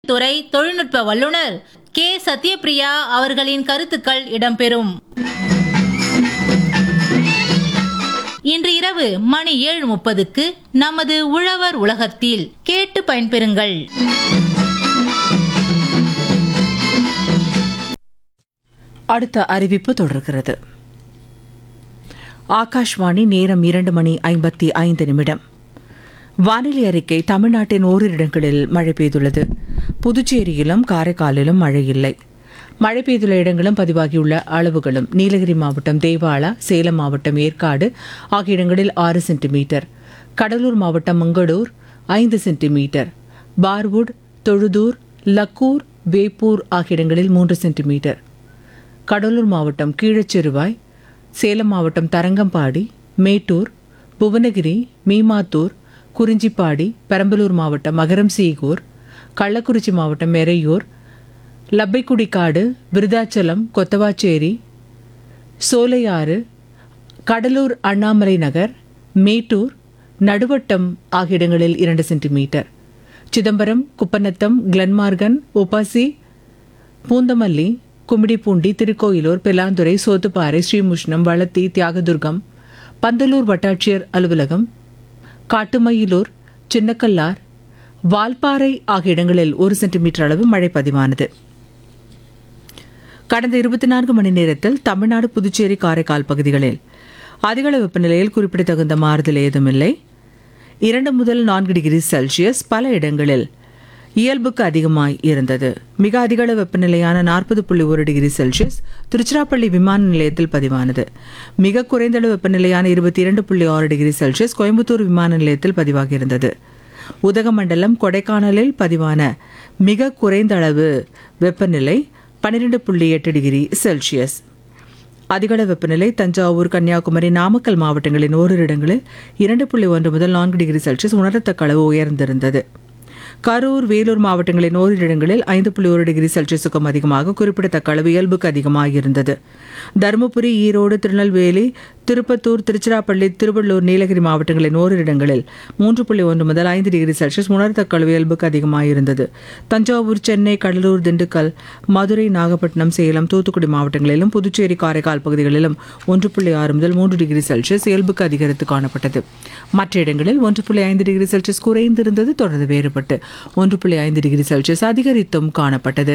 துறை தொழில்நுட்ப வல்லுநர் கே சத்யபிரியா அவர்களின் கருத்துக்கள் இடம்பெறும் இன்று இரவு மணி ஏழு முப்பதுக்கு நமது உழவர் உலகத்தில் கேட்டு பயன்பெறுங்கள் அடுத்த அறிவிப்பு தொடர்கிறது ஆகாஷ்வாணி நேரம் இரண்டு மணி ஐம்பத்தி ஐந்து நிமிடம் வானிலை அறிக்கை தமிழ்நாட்டின் ஓரிரு இடங்களில் மழை பெய்துள்ளது புதுச்சேரியிலும் காரைக்காலிலும் மழை இல்லை மழை பெய்துள்ள இடங்களும் பதிவாகியுள்ள அளவுகளும் நீலகிரி மாவட்டம் தேவாலா சேலம் மாவட்டம் ஏற்காடு ஆகிய இடங்களில் ஆறு சென்டிமீட்டர் கடலூர் மாவட்டம் மங்களூர் ஐந்து சென்டிமீட்டர் பார்வுட் தொழுதூர் லக்கூர் வேப்பூர் ஆகிய இடங்களில் மூன்று சென்டிமீட்டர் கடலூர் மாவட்டம் கீழச்சிறுவாய் சேலம் மாவட்டம் தரங்கம்பாடி மேட்டூர் புவனகிரி மீமாத்தூர் குறிஞ்சிப்பாடி பெரம்பலூர் மாவட்டம் மகரம் சீகூர் கள்ளக்குறிச்சி மாவட்டம் மெரையூர் லப்பைக்குடிக்காடு விருதாச்சலம் கொத்தவாச்சேரி சோலையாறு கடலூர் அண்ணாமலை நகர் மேட்டூர் நடுவட்டம் ஆகிய இடங்களில் இரண்டு சென்டிமீட்டர் சிதம்பரம் குப்பநத்தம் கிளன்மார்கன் உபாசி பூந்தமல்லி கும்மிடிப்பூண்டி திருக்கோயிலூர் பெலாந்துறை சோத்துப்பாறை ஸ்ரீமுஷ்ணம் வளத்தி தியாகதுர்கம் பந்தலூர் வட்டாட்சியர் அலுவலகம் காட்டுமயிலூர் சின்னக்கல்லார் வால்பாறை ஆகிய இடங்களில் ஒரு சென்டிமீட்டர் அளவு மழை பதிவானது கடந்த இருபத்தி நான்கு மணி நேரத்தில் தமிழ்நாடு புதுச்சேரி காரைக்கால் பகுதிகளில் அதிகள வெப்பநிலையில் குறிப்பிடத்தகுந்த மாறுதல் ஏதுமில்லை இரண்டு முதல் நான்கு டிகிரி செல்சியஸ் பல இடங்களில் இயல்புக்கு அதிகமாய் இருந்தது மிக அதிகள வெப்பநிலையான நாற்பது புள்ளி ஒரு டிகிரி செல்சியஸ் திருச்சிராப்பள்ளி விமான நிலையத்தில் பதிவானது மிக குறைந்த அளவு வெப்பநிலையான இருபத்தி இரண்டு புள்ளி ஆறு டிகிரி செல்சியஸ் கோயம்புத்தூர் விமான நிலையத்தில் பதிவாகியிருந்தது உதகமண்டலம் கொடைக்கானலில் பதிவான மிக குறைந்த அளவு வெப்பநிலை பன்னிரெண்டு புள்ளி எட்டு டிகிரி செல்சியஸ் அதிகள வெப்பநிலை தஞ்சாவூர் கன்னியாகுமரி நாமக்கல் மாவட்டங்களின் ஓரிரு இடங்களில் இரண்டு புள்ளி ஒன்று முதல் நான்கு டிகிரி செல்சியஸ் உணரத்தக்க அளவு உயர்ந்திருந்தது கரூர் வேலூர் மாவட்டங்களின் ஓரிரு இடங்களில் ஐந்து புள்ளி ஒரு டிகிரி செல்சியஸுக்கும் அதிகமாக குறிப்பிடத்தக்க அளவு இயல்புக்கு அதிகமாக இருந்தது தருமபுரி ஈரோடு திருநெல்வேலி திருப்பத்தூர் திருச்சிராப்பள்ளி திருவள்ளூர் நீலகிரி மாவட்டங்களின் ஓரிரு இடங்களில் மூன்று புள்ளி ஒன்று முதல் ஐந்து டிகிரி செல்சியஸ் உணரத்தக்க அளவு இயல்புக்கு அதிகமாக இருந்தது தஞ்சாவூர் சென்னை கடலூர் திண்டுக்கல் மதுரை நாகப்பட்டினம் சேலம் தூத்துக்குடி மாவட்டங்களிலும் புதுச்சேரி காரைக்கால் பகுதிகளிலும் ஒன்று புள்ளி ஆறு முதல் மூன்று டிகிரி செல்சியஸ் இயல்புக்கு அதிகரித்து காணப்பட்டது மற்ற இடங்களில் ஒன்று புள்ளி ஐந்து டிகிரி செல்சியஸ் குறைந்திருந்தது தொடர்ந்து வேறுபட்டு ஒன்று புள்ளி ஐந்து டிகிரி செல்சியஸ் அதிகரித்தும் காணப்பட்டது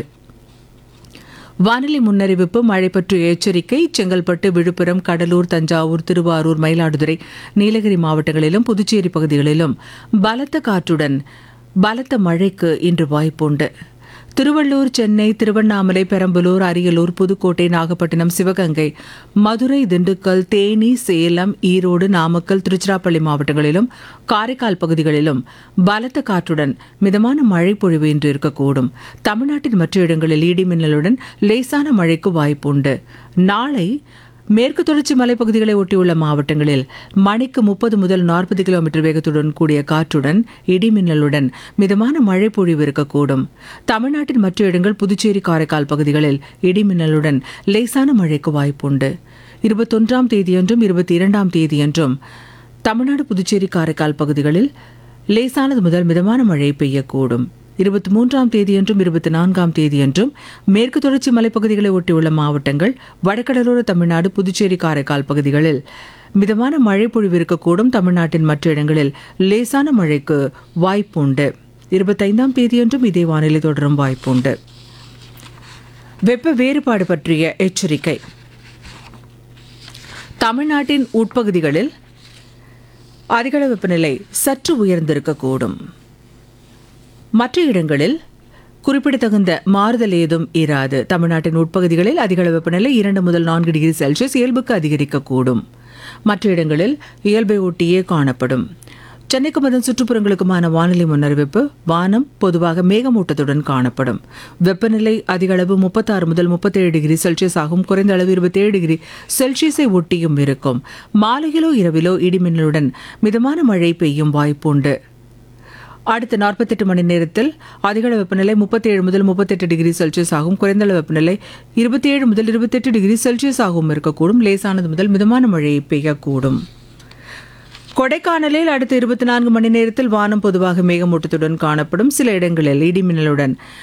வானிலை முன்னறிவிப்பு மழை பற்றிய எச்சரிக்கை செங்கல்பட்டு விழுப்புரம் கடலூர் தஞ்சாவூர் திருவாரூர் மயிலாடுதுறை நீலகிரி மாவட்டங்களிலும் புதுச்சேரி பகுதிகளிலும் பலத்த காற்றுடன் பலத்த மழைக்கு இன்று வாய்ப்புண்டு திருவள்ளூர் சென்னை திருவண்ணாமலை பெரம்பலூர் அரியலூர் புதுக்கோட்டை நாகப்பட்டினம் சிவகங்கை மதுரை திண்டுக்கல் தேனி சேலம் ஈரோடு நாமக்கல் திருச்சிராப்பள்ளி மாவட்டங்களிலும் காரைக்கால் பகுதிகளிலும் பலத்த காற்றுடன் மிதமான மழை பொழிவு இன்று இருக்கக்கூடும் தமிழ்நாட்டின் மற்ற இடங்களில் இடி மின்னலுடன் லேசான மழைக்கு வாய்ப்புண்டு நாளை மேற்கு தொடர்ச்சி மலைப்பகுதிகளை ஒட்டியுள்ள மாவட்டங்களில் மணிக்கு முப்பது முதல் நாற்பது கிலோமீட்டர் வேகத்துடன் கூடிய காற்றுடன் இடிமின்னலுடன் மிதமான மழை பொழிவு இருக்கக்கூடும் தமிழ்நாட்டின் மற்ற இடங்கள் புதுச்சேரி காரைக்கால் பகுதிகளில் இடிமின்னலுடன் லேசான மழைக்கு வாய்ப்புண்டு இருபத்தொன்றாம் தேதியன்றும் இருபத்தி இரண்டாம் தேதியன்றும் தமிழ்நாடு புதுச்சேரி காரைக்கால் பகுதிகளில் லேசானது முதல் மிதமான மழை பெய்யக்கூடும் இருபத்தி மூன்றாம் தேதியன்றும் இருபத்தி நான்காம் தேதியன்றும் மேற்கு தொடர்ச்சி மலைப்பகுதிகளை ஒட்டியுள்ள மாவட்டங்கள் வடகடலோர தமிழ்நாடு புதுச்சேரி காரைக்கால் பகுதிகளில் மிதமான மழை பொழிவு இருக்கக்கூடும் தமிழ்நாட்டின் மற்ற இடங்களில் லேசான மழைக்கு வாய்ப்புண்டு இருபத்தைந்தாம் தேதியன்றும் இதே வானிலை தொடரும் வாய்ப்புண்டு வெப்ப வேறுபாடு பற்றிய எச்சரிக்கை தமிழ்நாட்டின் உட்பகுதிகளில் அதிகள வெப்பநிலை சற்று உயர்ந்திருக்கக்கூடும் மற்ற இடங்களில் குறிப்பிடத்தகுந்த மாறுதல் ஏதும் இராது தமிழ்நாட்டின் உட்பகுதிகளில் அதிகள வெப்பநிலை இரண்டு முதல் நான்கு டிகிரி செல்சியஸ் இயல்புக்கு அதிகரிக்கக்கூடும் மற்ற இடங்களில் இயல்பை ஒட்டியே காணப்படும் சென்னைக்கும் அதன் சுற்றுப்புறங்களுக்குமான வானிலை முன்னறிவிப்பு வானம் பொதுவாக மேகமூட்டத்துடன் காணப்படும் வெப்பநிலை அதிக அளவு முப்பத்தாறு முதல் முப்பத்தேழு டிகிரி செல்சியஸ் ஆகும் குறைந்த அளவு இருபத்தேழு டிகிரி செல்சியஸை ஒட்டியும் இருக்கும் மாலையிலோ இரவிலோ இடிமின்னலுடன் மிதமான மழை பெய்யும் வாய்ப்புண்டு அடுத்த நாற்பத்தெட்டு மணி நேரத்தில் அதிகள வெப்பநிலை முப்பத்தேழு முதல் முப்பத்தெட்டு டிகிரி செல்சியஸ் ஆகும் குறைந்த அளவு வெப்பநிலை இருபத்தேழு முதல் இருபத்தெட்டு டிகிரி செல்சியஸ் ஆகவும் இருக்கக்கூடும் லேசானது முதல் மிதமான மழை பெய்யக்கூடும் கொடைக்கானலில் அடுத்த இருபத்தி நான்கு மணி நேரத்தில் வானம் பொதுவாக மேகமூட்டத்துடன் காணப்படும் சில இடங்களில் இடிமின்னலுடன்